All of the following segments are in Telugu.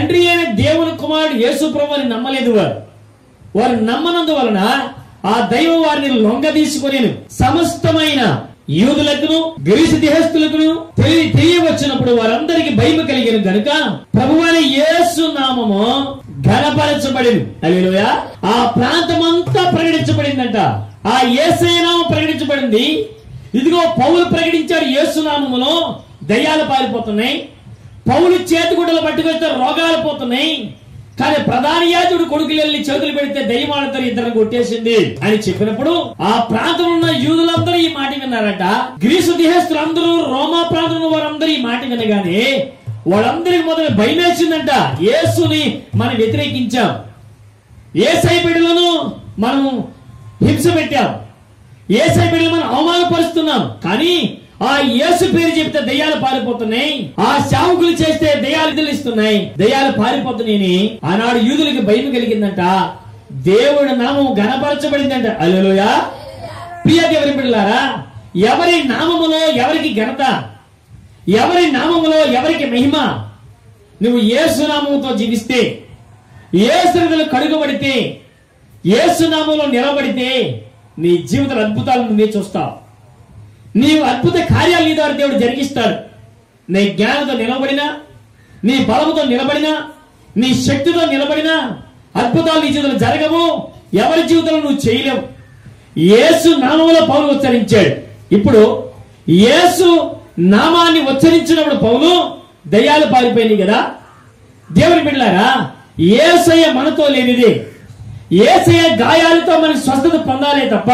తండ్రి అయిన దేవుని కుమారుడు యేసు ప్రభుని నమ్మలేదు వారు వారు నమ్మనందువలన ఆ దైవం వారిని లొంగ తీసుకొని సమస్తమైన యూదులకును గ్రీసు దేహస్తులకును తెలియ తెలియవచ్చినప్పుడు వారందరికి భయం కలిగిన గనుక ప్రభువైన యేసు నామము ఘనపరచబడింది హల్లెలూయా ఆ ప్రాంతమంతా ప్రకటించబడిందంట ఆ యేసయ్య నామం ప్రకటించబడింది ఇదిగో పౌలు ప్రకటించాడు యేసు నామములో దయ్యాలు పారిపోతున్నాయి పౌలు చేతిగుడ్డలు పట్టుకొస్తే రోగాలు పోతున్నాయి కానీ ప్రధాన యాజకుడు కొడుకులు వెళ్ళి చేతులు పెడితే దయ్యమాలతో ఇద్దరు కొట్టేసింది అని చెప్పినప్పుడు ఆ ప్రాంతంలో ఉన్న యూదులందరూ ఈ మాట విన్నారట గ్రీసు దేహస్తులందరూ రోమా ప్రాంతంలో వారందరూ ఈ మాట వినగానే వాళ్ళందరికి మొదలు భయం వేసిందంట యేసుని మనం వ్యతిరేకించాం ఏసై బిడ్డలను మనం హింస పెట్టాం ఏసై బిడ్డలు మనం అవమానపరుస్తున్నాం కానీ ఆ యేసు పేరు చెప్తే దయ్యాలు పారిపోతున్నాయి ఆ శావుకులు చేస్తే దయ్యాలు తెలుస్తున్నాయి దయ్యాలు పారిపోతున్నాయని ఆనాడు యూదులకి భయం కలిగిందంట దేవుడి నామం గణపరచబడిందంట అల్లెలుయా ప్రియ దేవుని బిడ్డలారా ఎవరి నామములో ఎవరికి ఘనత ఎవరి నామములో ఎవరికి మహిమ నువ్వు యేసు నామముతో జీవిస్తే ఏసులు కడుగబడితే యేసు నామంలో నిలబడితే నీ జీవిత అద్భుతాలను నువ్వే చూస్తావు నీవు అద్భుత కార్యాలు నీ ద్వారా దేవుడు జరిగిస్తాడు నీ జ్ఞానంతో నిలబడినా నీ బలముతో నిలబడినా నీ శక్తితో నిలబడినా అద్భుతాలు నీ జీవితంలో జరగవు ఎవరి జీవితంలో నువ్వు చేయలేవు యేసు నామంలో పౌలు ఉచ్చరించాడు ఇప్పుడు యేసు నామాన్ని ఉచ్చరించినప్పుడు పౌలు దయ్యాలు పారిపోయినాయి కదా దేవుని బిడ్డలారా ఏసయ్య మనతో లేనిది ఏసయ్య గాయాలతో మనం స్వస్థత పొందాలే తప్ప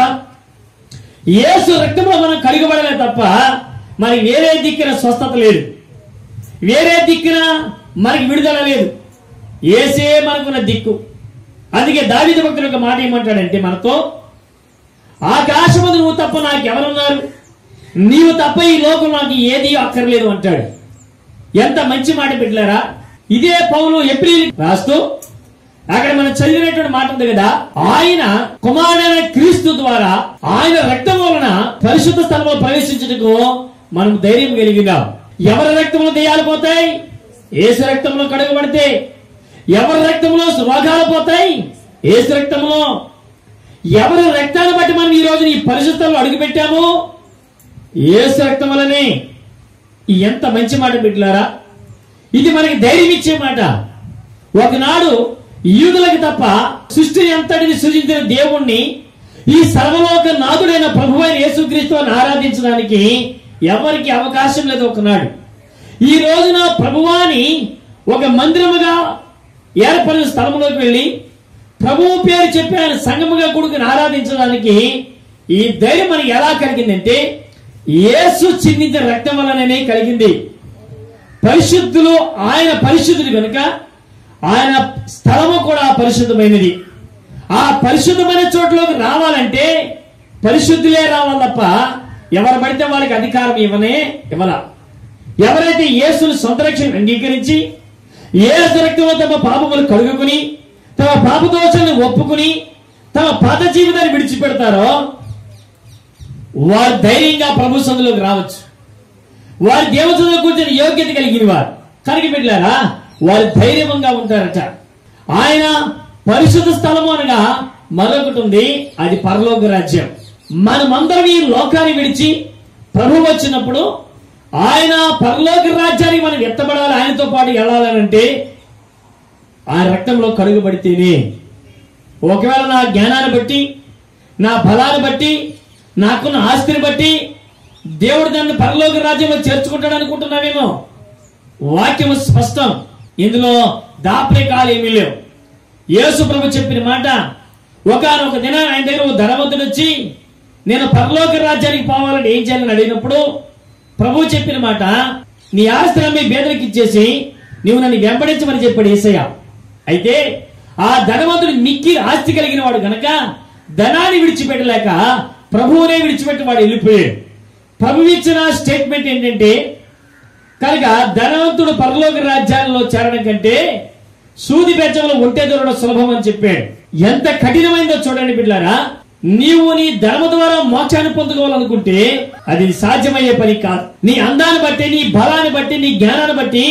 యేసు రక్తంలో మనం కడిగబడలే తప్ప మరి వేరే దిక్కున స్వస్థత లేదు వేరే దిక్కున మనకి విడుదల లేదు ఏసే మనకున్న దిక్కు అందుకే దావిద భక్తులు ఒక మాట ఏమంటాడంటే మనతో ఆకాశమందు నువ్వు తప్ప నాకు ఎవరున్నారు నీవు తప్ప ఈ లోకం నాకు ఏది అక్కర్లేదు అంటాడు ఎంత మంచి మాట పెట్టారా ఇదే పౌలు ఏప్రిల్ రాస్తూ అక్కడ మనం చదివినటువంటి మాట ఉంది కదా ఆయన కుమారుడైన క్రీస్తు ద్వారా ఆయన రక్తం వలన పరిశుద్ధ స్థలంలో ప్రవేశించుటకు మనం ధైర్యం కలిగినాం ఎవరి రక్తంలో దెయ్యాలు పోతాయి ఏసు రక్తంలో కడగబడితే ఎవరి రక్తంలో రోగాలు పోతాయి ఏసు రక్తంలో ఎవరి రక్తాన్ని బట్టి మనం ఈ రోజు ఈ పరిశుద్ధంలో అడుగు పెట్టాము ఏసు రక్తం వలనే ఎంత మంచి మాట పెట్టారా ఇది మనకి ధైర్యం ఇచ్చే మాట ఒకనాడు యూదులకు తప్ప సృష్టి అంతటిని సృజించిన దేవుణ్ణి ఈ సర్వలోక నాథుడైన ప్రభు అయిన యేసుక్రీస్తుని ఆరాధించడానికి ఎవరికి అవకాశం లేదు ఒకనాడు ఈ రోజున ప్రభువాని ఒక మందిరముగా ఏర్పడిన స్థలంలోకి వెళ్ళి ప్రభువు పేరు చెప్పి ఆయన సంగముగా కొడుకుని ఆరాధించడానికి ఈ ధైర్యం మనకి ఎలా కలిగిందంటే యేసు చిందించిన రక్తం వలననే కలిగింది పరిశుద్ధులు ఆయన పరిశుద్ధుడు కనుక ఆయన స్థలము కూడా పరిశుద్ధమైనది ఆ పరిశుద్ధమైన చోట్లోకి రావాలంటే పరిశుద్ధులే రావాలి తప్ప ఎవరు పడితే వాళ్ళకి అధికారం ఇవ్వనే ఇవ్వాల ఎవరైతే యేసును సొంత రక్షణ అంగీకరించి యేసు రక్తంలో తమ పాపములు కడుగుకుని తమ పాప దోషాలను ఒప్పుకుని తమ పాత జీవితాన్ని విడిచిపెడతారో వారు ధైర్యంగా ప్రభు సందులోకి రావచ్చు వారి దేవతల కూర్చొని యోగ్యత కలిగిన వారు కనుక పెట్టారా వారు ధైర్యంగా ఉంటారట ఆయన పరిశుద్ధ స్థలము అనగా మరొకటి ఉంది అది పరలోక రాజ్యం మనమందరం ఈ లోకాన్ని విడిచి ప్రభు వచ్చినప్పుడు ఆయన పరలోక రాజ్యానికి మనం ఎత్తబడాలి ఆయనతో పాటు వెళ్ళాలనంటే ఆ రక్తంలో కడుగుబడితేనే ఒకవేళ నా జ్ఞానాన్ని బట్టి నా బలాన్ని బట్టి నాకున్న ఆస్తిని బట్టి దేవుడు దాన్ని పరలోక రాజ్యంలో చేర్చుకుంటాడు అనుకుంటున్నావేమో వాక్యము స్పష్టం ఇందులో దాపరికాలు ఏమీ లేవు యేసు ప్రభు చెప్పిన మాట ఒకనొక దిన ఆయన దగ్గర ఓ ధనవంతుడు వచ్చి నేను పరలోక రాజ్యానికి పోవాలని ఏం చేయాలని అడిగినప్పుడు ప్రభు చెప్పిన మాట నీ ఆస్తి మీ బేదలకు ఇచ్చేసి నీవు నన్ను వెంబడించమని చెప్పాడు ఏసయ్య అయితే ఆ ధనవంతుడు మిక్కి ఆస్తి కలిగిన వాడు గనక ధనాన్ని విడిచిపెట్టలేక ప్రభువునే విడిచిపెట్టి వాడు వెళ్ళిపోయాడు ప్రభు ఇచ్చిన స్టేట్మెంట్ ఏంటంటే కనుక ధనవంతుడు పరలోక రాజ్యాల్లో చేరడం కంటే సూది బెచ్చంలో ఒంటె దొరకడం సులభం అని చెప్పాడు ఎంత కఠినమైందో చూడండి బిడ్డారా నీవు నీ ధర్మ ద్వారా మోక్షాన్ని పొందుకోవాలనుకుంటే అది సాధ్యమయ్యే పని కాదు నీ అందాన్ని బట్టి నీ బలాన్ని బట్టి నీ జ్ఞానాన్ని బట్టి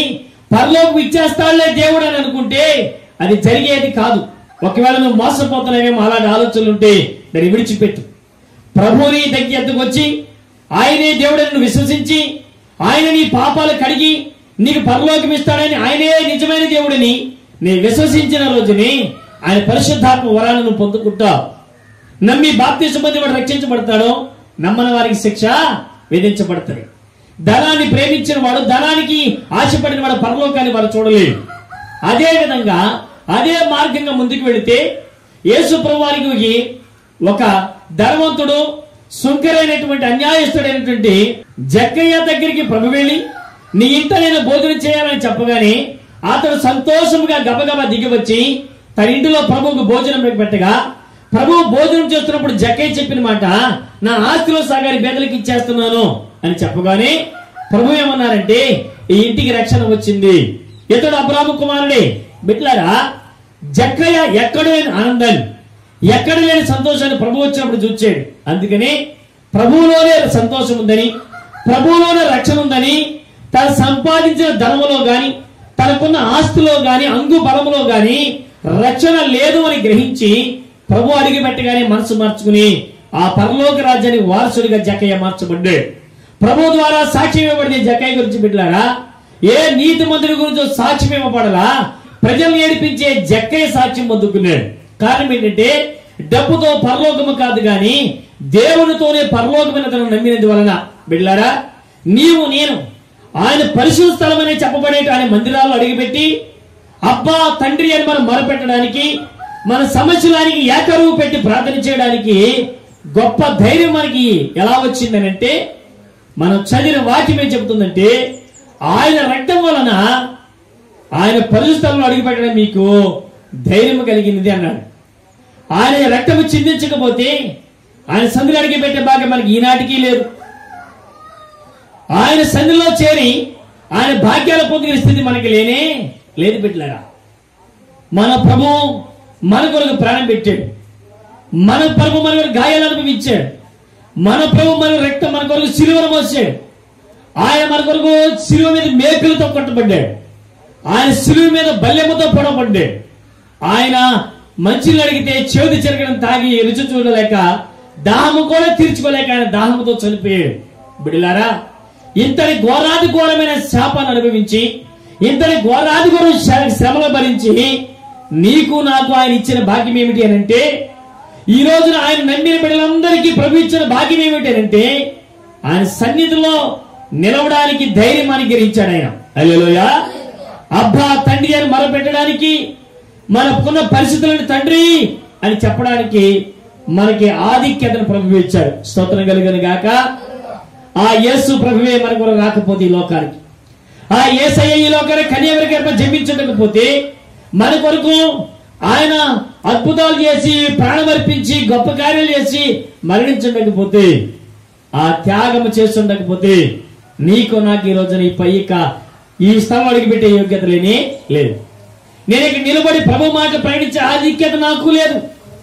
పరలోకి ఇచ్చేస్తాడులే దేవుడు అని అనుకుంటే అది జరిగేది కాదు ఒకవేళ నువ్వు మోసపోతున్నావేమో అలాంటి ఆలోచనలు ఉంటే దాన్ని విడిచిపెట్టు ప్రభువుని దగ్గరకు వచ్చి ఆయనే దేవుడని విశ్వసించి ఆయన నీ పాపాలు కడిగి నీకు పరలోకం ఇస్తాడని ఆయనే నిజమైన దేవుడిని నీ విశ్వసించిన రోజుని ఆయన పరిశుద్ధాత్మ వరాలను నువ్వు పొందుకుంటావు నమ్మి బాప్తిసం పొంది వాడు రక్షించబడతాడో నమ్మని వారికి శిక్ష విధించబడతాడు ధనాన్ని ప్రేమించిన వాడు ధనానికి ఆశపడిన వాడు పరలోకాన్ని వాడు చూడలేడు అదే విధంగా అదే మార్గంగా ముందుకు వెళితే యేసు ప్రభువారికి ఒక ధనవంతుడు సుంకరైనటువంటి అన్యాయస్తుడైనటువంటి జక్కయ్య దగ్గరికి ప్రభు వెళ్ళి నీ ఇంట నేను భోజనం చేయాలని చెప్పగానే అతడు సంతోషముగా గబగబా దిగి వచ్చి తన ఇంటిలో ప్రభువుకు భోజనం పెట్టగా ప్రభు భోజనం చేస్తున్నప్పుడు జక్కయ్య చెప్పిన మాట నా ఆస్తిలో సగారి బేదలకు ఇచ్చేస్తున్నాను అని చెప్పగానే ప్రభు ఏమన్నారంటే ఈ ఇంటికి రక్షణ వచ్చింది ఇతడు అబ్రాహ్మ కుమారుడే బిట్లారా జక్కయ్య ఎక్కడ లేని ఆనందాన్ని ఎక్కడ లేని సంతోషాన్ని ప్రభు వచ్చినప్పుడు చూచాడు అందుకని ప్రభువులోనే సంతోషం ఉందని ప్రభువులోనే రక్షణ ఉందని తను సంపాదించిన ధనములో గాని తనకున్న ఆస్తిలో గాని అంగు బలములో గాని రక్షణ లేదు అని గ్రహించి ప్రభు అడిగి పెట్టగానే మనసు మార్చుకుని ఆ పరలోక రాజ్యానికి వారసుడిగా జక్కయ్య మార్చబడ్డాడు ప్రభు ద్వారా సాక్ష్యం ఇవ్వబడింది జక్కయ్య గురించి బిడ్డలారా ఏ నీతి మంత్రి గురించి సాక్ష్యం ఇవ్వబడలా ప్రజలు ఏడిపించే జక్కయ్య సాక్ష్యం పొందుకున్నాడు కారణం ఏంటంటే డబ్బుతో పరలోకము కాదు గాని దేవునితోనే పరలోకమైన తను నమ్మినందు వలన బిడ్డలారా నీవు నేను ఆయన పరిశుద్ధ స్థలమని చెప్పబడే ఆయన మందిరాల్లో అడిగిపెట్టి అబ్బా తండ్రి అని మనం మొరపెట్టడానికి మన సమస్యలానికి ఏకరువు పెట్టి ప్రార్థన చేయడానికి గొప్ప ధైర్యం మనకి ఎలా వచ్చిందనంటే మనం చదివిన వాక్యం ఏం చెబుతుందంటే ఆయన రక్తం వలన ఆయన పరిస్థితులను అడుగుపెట్టడం మీకు ధైర్యం కలిగినది అన్నాడు ఆయన రక్తము చిందించకపోతే ఆయన సందులు అడిగి పెట్టే భాగ్యం మనకి ఈనాటికి లేదు ఆయన సంధిలో చేరి ఆయన భాగ్యాలు పొందిన స్థితి మనకి లేనే లేదు పెట్టలేరా మన ప్రభు మన కొరకు ప్రాణం పెట్టాడు మన ప్రభు మన కొరకు గాయాలు అనుభవించాడు మన ప్రభు మన రక్తం మన కొరకు సిలువను మోసాడు ఆయన మన కొరకు సిలువ మీద మేకులతో కొట్టబడ్డాడు ఆయన సిలువ మీద బల్లెముతో పొడవబడ్డాడు ఆయన మంచిని అడిగితే చేదు చెరగడం తాగి రుచి చూడలేక దాహము కూడా తీర్చుకోలేక ఆయన దాహముతో చనిపోయాడు బిడిలారా ఇంతటి ఘోరాది ఘోరమైన శాపాన్ని అనుభవించి ఇంతటి ఘోరాది ఘోరం శ్ర- శ్రమలు భరించి నీకు నాకు ఆయన ఇచ్చిన భాగ్యం ఏమిటి అని అంటే ఈ రోజున ఆయన నమ్మిన బిడ్డలందరికీ ప్రభు ఇచ్చిన భాగ్యం ఏమిటి అని అంటే ఆయన సన్నిధిలో నిలవడానికి ధైర్యం అనుగ్రహించాడు ఆయన అయ్యోయ అబ్బా తండ్రి అని మొరపెట్టడానికి మనకున్న పరిస్థితులను తండ్రి అని చెప్పడానికి మనకి ఆధిక్యతను ప్రభు ఇచ్చాడు స్తోత్రం కలిగిన గాక ఆ యేసు ప్రభువే మన కొరకు రాకపోతే ఈ లోకానికి ఆ యేసయ్య ఈ లోకానికి కన్యవరి గర్భ జన్మించకపోతే మన కొరకు ఆయన అద్భుతాలు చేసి ప్రాణమర్పించి గొప్ప కార్యాలు చేసి మరణించకపోతే ఆ త్యాగము చేస్తుండకపోతే నీకు నాకు ఈ రోజున ఈ పైక ఈ స్థలం అడిగిపెట్టే యోగ్యత లేని లేదు నేను ఇక్కడ నిలబడి ప్రభు మాట ప్రకటించే ఆధిక్యత నాకు లేదు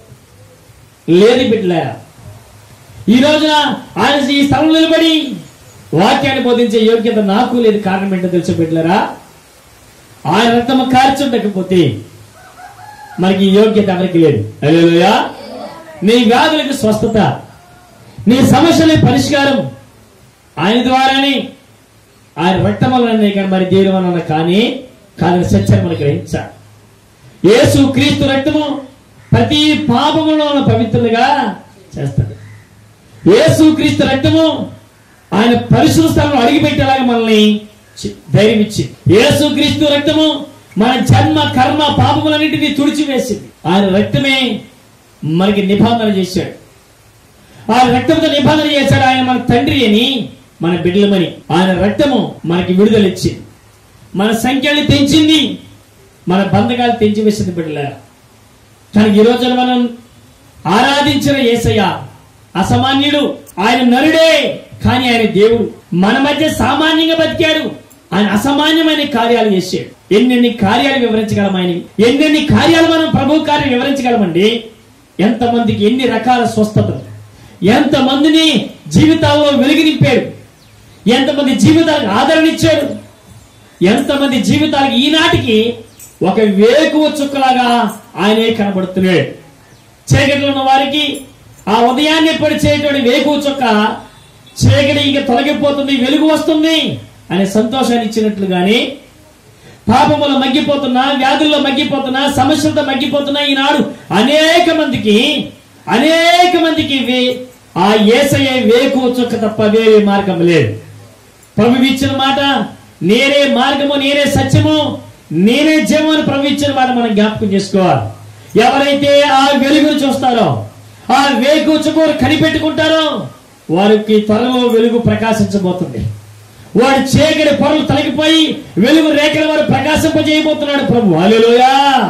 లేదు బిడ్డలారా ఈ రోజున ఆయన ఈ స్థలం నిలబడి వాక్యాన్ని బోధించే యోగ్యత నాకు లేదు కారణం ఏంటో తెలుసు బిడ్డలారా ఆయన రక్తము కార్చుండకపోతే మనకి ఈ యోగ్యత ఎవరికి లేదు హల్లెలూయా నీ వ్యాధులకు స్వస్థత నీ సమస్యల పరిష్కారం ఆయన ద్వారానే ఆయన రక్తం వలన కానీ మరి దేవుని వలన కానీ కాదని సత్యాన్ని మనకి గ్రహించాలి యేసు క్రీస్తు రక్తము ప్రతి పాపములో పవిత్రులుగా చేస్తాడు యేసు క్రీస్తు రక్తము ఆయన పరిశుద్ధ స్థలంలో అడిగిపెట్టేలాగా మనల్ని చి- ధైర్యం ఇచ్చింది యేసు క్రీస్తు రక్తము మన జన్మ కర్మ పాపములన్నింటినీ తుడిచివేసింది ఆయన రక్తమే మనకి నిబంధన చేశాడు ఆయన రక్తంతో నిబంధన చేశాడు ఆయన మన తండ్రి అని మన బిడ్డలమని ఆయన రక్తము మనకి విడుదల ఇచ్చింది మన సంఖ్యల్ని పెంచింది మన బంధకాలు తెంచివేసింది బిడ్డలారా కానీ ఈ రోజున మనం ఆరాధించిన యేసయ్య అసామాన్యుడు ఆయన నరుడే కానీ ఆయన దేవుడు మన మధ్య సామాన్యంగా బతికాడు ఆయన అసామాన్యమైన కార్యాలు చేశాడు ఎన్నెన్ని కార్యాలు వివరించగలం ఆయన ఎన్నెన్ని కార్యాలు మనం ప్రభు కార్యం వివరించగలమండి ఎంతమందికి ఎన్ని రకాల స్వస్థతలు ఎంతమందిని జీవితాల్లో వెలుగు నింపాడు ఎంతమంది జీవితాలకు ఆదరణ ఇచ్చాడు ఎంతమంది జీవితాలకి ఈనాటికి ఒక వేకువ చుక్కలాగా ఆయనే కనబడుతున్నాడు చీకటిలో ఉన్న వారికి ఆ ఉదయాన్నే పడిచేటువంటి వేకువ చుక్క చీకటి ఇక తొలగిపోతుంది వెలుగు వస్తుంది అనే సంతోషాన్ని ఇచ్చినట్లుగానే పాపములో మగ్గిపోతున్నా వ్యాధుల్లో మగ్గిపోతున్నా సమస్యలతో మగ్గిపోతున్నా ఈనాడు అనేక మందికి అనేక మందికి వే- ఆ ఏసయ్య వేకు చుక్క తప్ప వేరే మార్గం లేదు ప్రభు ఇచ్చిన మాట నేనే మార్గము నేనే సత్యము నేనే జీవము అని ప్రభు ఇచ్చిన మాట మనం జ్ఞాపకం చేసుకోవాలి ఎవరైతే ఆ వెలుగును చూస్తారో ఆ వేగు చుక్కను కనిపెట్టుకుంటారో వారికి త్వరలో వెలుగు ప్రకాశించబోతుంది వాడి చీకటి పొరలు తొలగిపోయి వెలుగు రేఖల వారు ప్రకాశింపజేయబోతున్నాడు ప్రభు అలెలుయా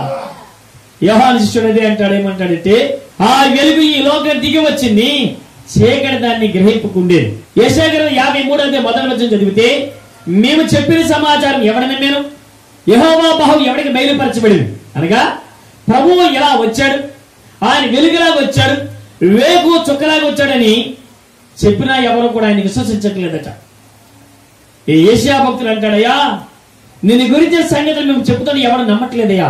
యోహాను శిష్యుడు అదే అంటాడు ఏమంటాడంటే ఆ వెలుగు ఈ లోకం దిగి వచ్చింది చీకటి దాన్ని గ్రహింపుకుండేది యశాగ్రం యాభై మూడు అదే మొదటి వచ్చిన చదివితే మేము చెప్పిన సమాచారం ఎవరి నమ్మాను యహోవా బహు ఎవరికి బయలుపరచబడింది అనగా ప్రభువు ఇలా వచ్చాడు ఆయన వెలుగులా వచ్చాడు వేగు చుక్కలాగా వచ్చాడని చెప్పినా ఎవరు కూడా ఆయన విశ్వసించట్లేదట ఈ ఏషియా భక్తులు అంటాడయ్యా నిన్ను గురించిన సంగతులు మేము చెప్తాను ఎవరు నమ్మట్లేదయ్యా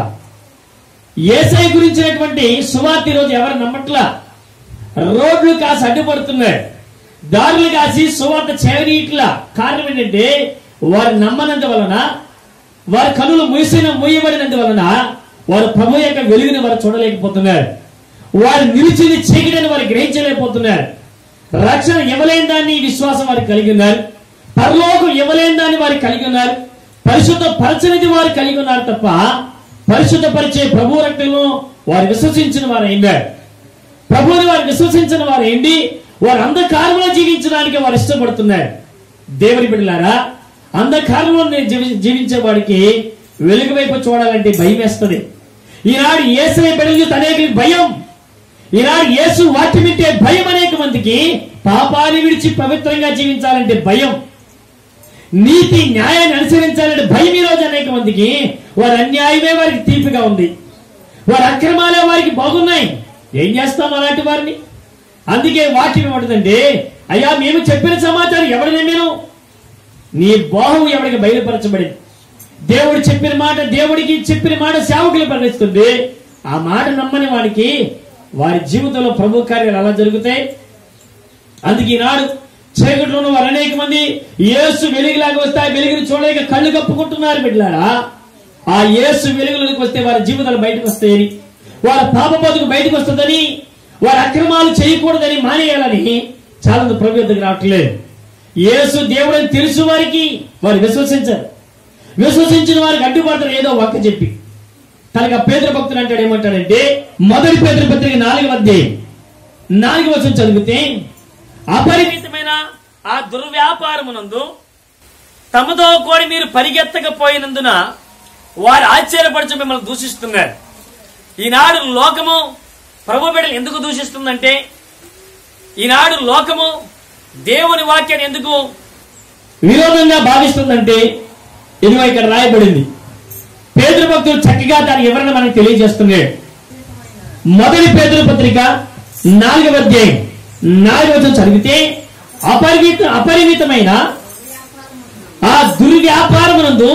ఏసై గురించినటువంటి సువార్త రోజు ఎవరు నమ్మట్లా రోడ్లు కాసి అడ్డుపడుతున్నాయి దారులు కాసి సువార్త చేరనీయట్లా కారణం ఏంటంటే వారు నమ్మనందు వలన వారి కనులు మూసిన మూయబడినందు వలన వారు ప్రభు యొక్క వెలుగుని వారు చూడలేకపోతున్నారు వారు నిలిచింది చీకటిని వారు గ్రహించలేకపోతున్నారు రక్షణ ఇవ్వలేని దాన్ని విశ్వాసం వారు కలిగి ఉన్నారు పరలోకం ఇవ్వలేని దాన్ని వారు కలిగి ఉన్నారు పరిశుద్ధ పరచనిది వారు కలిగి ఉన్నారు తప్ప పరిశుద్ధ పరిచే ప్రభు రక్తము వారు విశ్వసించిన వారు అయినారు ప్రభువుని వారు విశ్వసించిన వారు ఏంటి వారు అంధకారంలో జీవించడానికి వారు ఇష్టపడుతున్నారు దేవుని బిడ్డలారా అంధకారంలో నేను జీవి- జీవించే వాడికి వెలుగు వైపు చూడాలంటే భయం వేస్తుంది ఈనాడు ఏసై బిడ్డలు అనేక భయం ఈనాడు యేసు వాక్యం వింటే భయం అనేక మందికి పాపాన్ని విడిచి పవిత్రంగా జీవించాలంటే భయం నీతి న్యాయాన్ని అనుసరించాలంటే భయం ఈ రోజు అనేక మందికి వారి అన్యాయమే వారికి తీపిగా ఉంది వారి అక్రమాలే వారికి బాగున్నాయి ఏం చేస్తాం అలాంటి వారిని అందుకే వాక్యం ఏమంటుందంటే అయ్యా మేము చెప్పిన సమాచారం ఎవరి నమ్మాను నీ బాహు ఎవరికి బయలుపరచబడింది దేవుడు చెప్పిన మాట దేవుడికి చెప్పిన మాట సేవకులు ప్రకటిస్తుంది ఆ మాట నమ్మని వాడికి వారి జీవితంలో ప్రభు కార్యాలు అలా జరుగుతాయి అందుకే ఈనాడు చీకట్లో ఉన్న వారు అనేక మంది యేసు వెలుగులాగా వస్తే ఆ వెలుగుని చూడలేక కళ్ళు కప్పుకుంటున్నారు బిడ్డలారా ఆ యేసు వెలుగులోకి వస్తే వారి జీవితాలు బయటకు వస్తాయని వారి పాప బతుకు బయటకు వస్తుందని వారి అక్రమాలు చేయకూడదని మానేయాలని చాలా మంది ప్రభు యొద్దకు రావట్లేదు యేసు దేవుడని తెలుసు వారికి వారు విశ్వసించారు విశ్వసించిన వారికి అడ్డుపడతారు ఏదో ఒక్క చెప్పి కనుక పేదల భక్తులు అంటాడు ఏమంటాడంటే మొదటి పేదల పత్రిక నాలుగు మధ్య నాలుగు వచ్చిన చదివితే అపరిమితమైన ఆ దుర్వ్యాపారమునందు తమతో కూడి మీరు పరిగెత్తకపోయినందున వారు ఆశ్చర్యపరచు మిమ్మల్ని దూషిస్తున్నారు ఈనాడు లోకము ప్రభు బిడ్డలు ఎందుకు దూషిస్తుందంటే ఈనాడు లోకము దేవుని వాక్యాన్ని ఎందుకు విరోధంగా భావిస్తుందంటే ఇదిగో ఇక్కడ రాయబడింది పేదల భక్తులు చక్కగా దాని వివరణ మనకు తెలియజేస్తున్నాడు మొదటి పేదల పత్రిక నాలుగవ అధ్యాయం నాలుగవ చదివితే అపరిమిత అపరిమితమైన ఆ దుర్వ్యాపారమునందు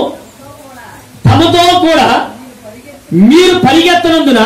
తమతో కూడా మీరు పరిగెత్తనందున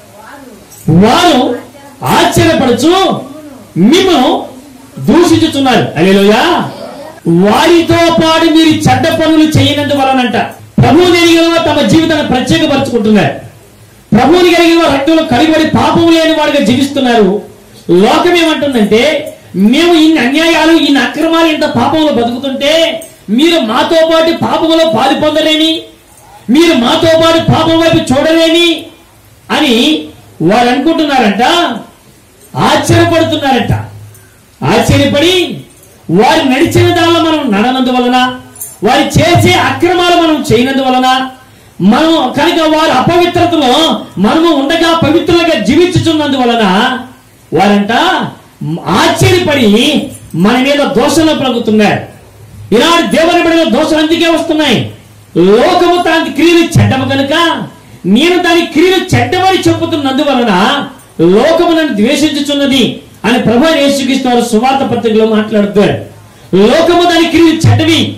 వారు ఆశ్చర్యపడుచు మిమ్మల్ని దూషించుతున్నారు అలేలోయా వారితో పాటు మీరు చెడ్డ పనులు చేయనందు వలనంట ప్రభువు కలిగిన వారు తమ జీవితాన్ని ప్రత్యేకపరచుకుంటున్నారు ప్రభువుని కలిగిన వారు రక్తంలో కడిగబడి పాపము లేని వాడుగా జీవిస్తున్నారు లోకం ఏమంటుందంటే మేము ఇన్ని అన్యాయాలు ఇన్ని అక్రమాలు ఇంత పాపంలో బతుకుతుంటే మీరు మాతో పాటు పాపంలో పాలు పొందలేని మీరు మాతో పాటు పాపం వైపు చూడలేని అని వారు అనుకుంటున్నారంట ఆశ్చర్యపడుతున్నారంట ఆశ్చర్యపడి వారు నడిచిన దానిలో మనం నడనందు వలన వారు చేసే అక్రమాలు మనం చేయనందు వలన మనం కనుక వారు అపవిత్రతలో మనము ఉండగా పవిత్రులుగా జీవించుచున్నందు వలన వారంట ఆశ్చర్యపడి మన మీద దోషంలో పలుకుతున్నారు ఈనాడు దేవుని బిడ్డలో దోషాలు అందుకే వస్తున్నాయి లోకము దాని క్రియలు చెడ్డము కనుక నేను దాని క్రియలు చెడ్డమని చెప్పుతున్నందువలన లోకము నన్ను ద్వేషించుచున్నది అని ప్రభు యేసుక్రీస్తు వారు సువార్త పత్రికలో మాట్లాడుతారు లోకము దాని క్రియలు చెడ్డవి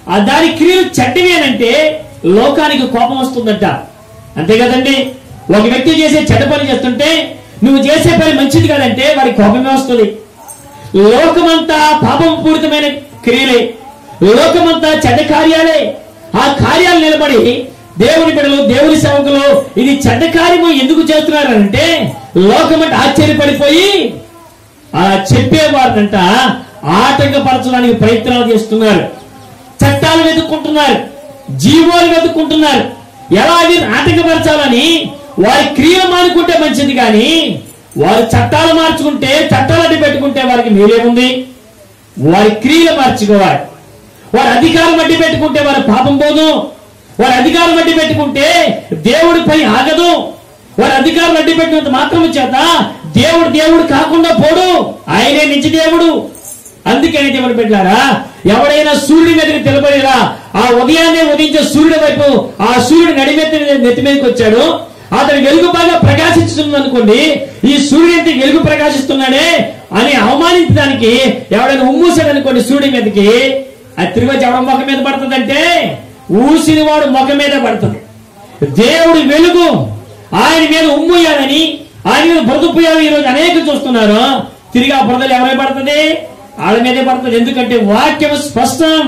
ఆ దాని క్రియలు చెడ్డవి అని అంటే లోకానికి కోపం వస్తుందంట అంతే కదండి ఒక వ్యక్తి చేసే చెడ్డ పని చేస్తుంటే నువ్వు చేసే పని మంచిది కాదంటే వాడికి కోపమే వస్తుంది లోకమంతా పాపం పూరితమైన క్రియలే లోకమంతా చెడ్డ కార్యాలే ఆ కార్యాలు నిలబడి దేవుని బిడలు దేవుని సేవకులు ఇది చెడ్డ కార్యము ఎందుకు చేస్తున్నారంటే లోకమంటే ఆశ్చర్యపడిపోయి ఆ చెప్పేవారినంట ఆటంకపరచడానికి ప్రయత్నాలు చేస్తున్నారు చట్టాలు వెతుక్కుంటున్నారు జీవోలు వెతుక్కుంటున్నారు ఎలా అది ఆటంకపరచాలని వారి క్రియలు మానుకుంటే మంచిది కానీ వారి చట్టాలు మార్చుకుంటే చట్టాలు అడ్డు పెట్టుకుంటే వారికి మీరేముంది వారి క్రియలు మార్చుకోవాలి వారి అధికారం అడ్డు పెట్టుకుంటే వారి పాపం పోదు వారి అధికారం అడ్డు పెట్టుకుంటే దేవుడి పని ఆగదు వారి అధికారం అడ్డు పెట్టినంత మాత్రము చేత దేవుడు దేవుడు కాకుండా పోడు ఆయనే నిజ దేవుడు అందుకని దేవుడు పెట్టారా ఎవడైనా సూర్యుడి మీదకి తెలబడిరా ఆ ఉదయాన్నే ఉదయించే సూర్యుడి వైపు ఆ సూర్యుడు నడిమెత్తి నెత్తి మీదకి వచ్చాడు అతని వెలుగు బాగా ప్రకాశిస్తుంది అనుకోండి ఈ సూర్యుడు ఎంత వెలుగు ప్రకాశిస్తున్నాడే అని అవమానించడానికి ఎవడైనా ఉమ్మూసాడు అనుకోండి సూర్యుడి మీదకి అది తిరిగి వచ్చి ఎవడ ముఖం మీద పడుతుందంటే ఊసిన వాడు ముఖం మీద పడుతుంది దేవుడి వెలుగు ఆయన మీద ఉమ్మూయాలని ఆయన మీద బురద పోయాలి ఈ రోజు అనేక చూస్తున్నారు తిరిగి ఆ బురదలు ఎవరై పడుతుంది వాళ్ళ మీదే పడుతుంది ఎందుకంటే వాక్యం స్పష్టం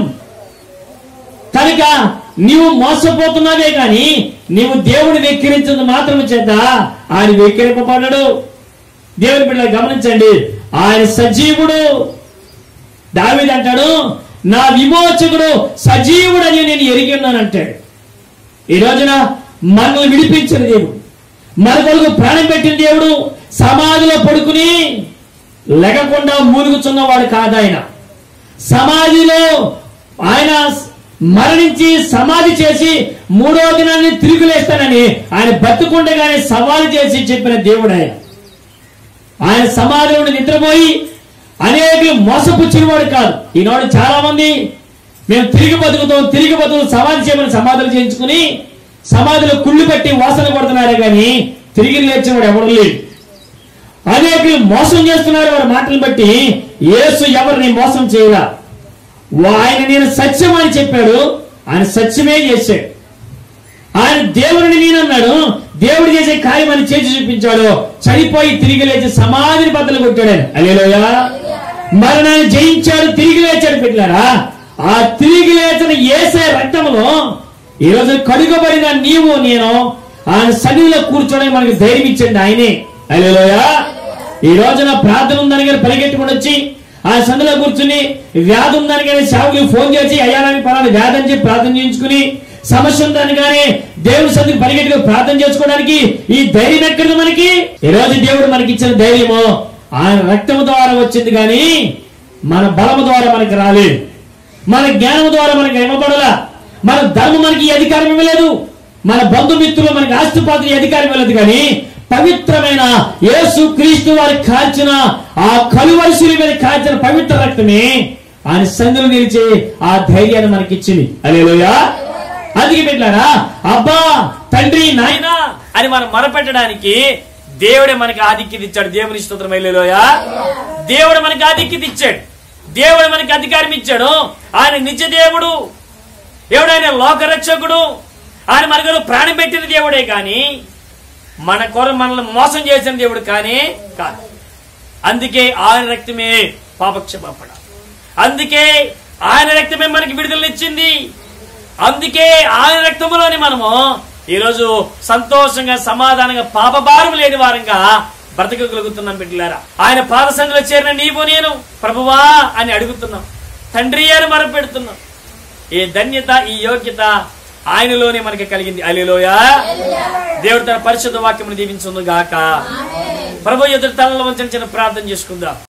కనుక నీవు మోసపోతున్నావే గాని నీవు దేవుని వెక్కిరించదు మాత్రం చేత ఆయన వెక్కిరింపబడడు దేవుని బిడ్డలు గమనించండి ఆయన సజీవుడు దావిది అంటాడు నా విమోచకుడు సజీవుడని నేను ఎరిగి ఉన్నాను అంటాడు ఈ రోజున మనల్ని విడిపించిన దేవుడు మన కొరకు ప్రాణం పెట్టిన దేవుడు సమాధిలో పడుకుని లెగకుండా మూలుగుచున్నవాడు కాదు ఆయన సమాధిలో ఆయన మరణించి సమాధి చేసి మూడో దినాన్ని తిరిగి లేస్తానని ఆయన బతుకుండగానే సవాలు చేసి చెప్పిన దేవుడు ఆయన ఆయన సమాధిలో ఉండి నిద్రపోయి అనేకులు మోసపుచ్చినవాడు కాదు ఈనాడు చాలా మంది మేము తిరిగి బతుకుతాం తిరిగి బతుకు సమాధి చేయమని సమాధులు చేయించుకుని సమాధిలో కుళ్ళు పెట్టి వాసన కొడుతున్నారే కానీ తిరిగి లేచినవాడు ఎవరు లేడు అనేకులు మోసం చేస్తున్నారు వారి మాటలు బట్టి యేసు ఎవరిని మోసం చేయలా ఆయన నేను సత్యం అని చెప్పాడు ఆయన సత్యమే చేశాడు ఆయన దేవుడిని నేనన్నాడు దేవుడు చేసే కార్యం అని చేసి చూపించాడు చనిపోయి తిరిగి లేచి సమాధిని బద్దలు కొట్టాడు అలేలోయ మరణాన్ని జయించాడు తిరిగి లేచాడు పెట్టారా ఆ తిరిగి లేచిన ఏసే రక్తంలో ఈ రోజు కడుగబడిన నీవు నేను ఆయన సన్నిధిలో కూర్చోడానికి మనకి ధైర్యం ఇచ్చండి ఆయనే అలేలోయ ఈ రోజున ప్రార్థన ఉందని కానీ పరిగెట్టుకుని వచ్చి ఆ సందులో కూర్చుని వ్యాధి ఉందని కానీ సేవకులు ఫోన్ చేసి అయ్యా నాకు పలానా వ్యాధి అని చెప్పి ప్రార్థన చేయించుకుని సమస్య ఉందని కానీ దేవుడి సందుకు పరిగెట్టుకుని ప్రార్థన చేసుకోవడానికి ఈ ధైర్యం ఎక్కడిది మనకి ఈ రోజు దేవుడు మనకి ఇచ్చిన ధైర్యము ఆయన రక్తము ద్వారా వచ్చింది కానీ మన బలము ద్వారా మనకి రాలేదు మన జ్ఞానము ద్వారా మనకి ఇవ్వబడలా మన ధర్మం మనకి ఈ అధికారం ఇవ్వలేదు మన బంధుమిత్రులు మనకి ఆస్తిపాత్ర ఈ అధికారం ఇవ్వలేదు కానీ పవిత్రమైన యేసు క్రీస్తు వారి కాల్చిన ఆ కలువరిశిలి మీద కాల్చిన పవిత్ర రక్తమే ఆయన సందులు నిలిచి ఆ ధైర్యాన్ని మనకి ఇచ్చింది అలేలోయా అందుకే పెట్టారా అబ్బా తండ్రి నాయనా అని మనం మొరపెట్టడానికి దేవుడే మనకి ఆధిక్యత ఇచ్చాడు దేవుని స్తోత్రం అయ్యలోయా దేవుడు మనకి ఆధిక్యత ఇచ్చాడు దేవుడు మనకి అధికారం ఇచ్చాడు ఆయన నిత్య దేవుడు దేవుడు ఆయన లోకరక్షకుడు ఆయన మనకు ప్రాణం పెట్టిన దేవుడే కానీ మన కొర మనల్ని మోసం చేసిన దేవుడు కానీ కాదు అందుకే ఆయన రక్తమే పాపక్షమాపణ అందుకే ఆయన రక్తమే మనకి విడుదలనిచ్చింది అందుకే ఆయన రక్తములోని మనము ఈరోజు సంతోషంగా సమాధానంగా పాపభారం లేని వారంగా బ్రతకగలుగుతున్నాం బిడ్డలారా ఆయన పాదసంగలో చేరిన నీవు నేను ప్రభువా అని అడుగుతున్నాం తండ్రి అని మరపెడుతున్నాం ఈ ధన్యత ఈ యోగ్యత ఆయనలోనే మనకి కలిగింది అలిలోయ దేవుడు తన పరిశుద్ధ వాక్యమును దీవించుంది గాక ప్రభు ఎదురు తలలో వంచిన చిన్న ప్రార్థన చేసుకుందాం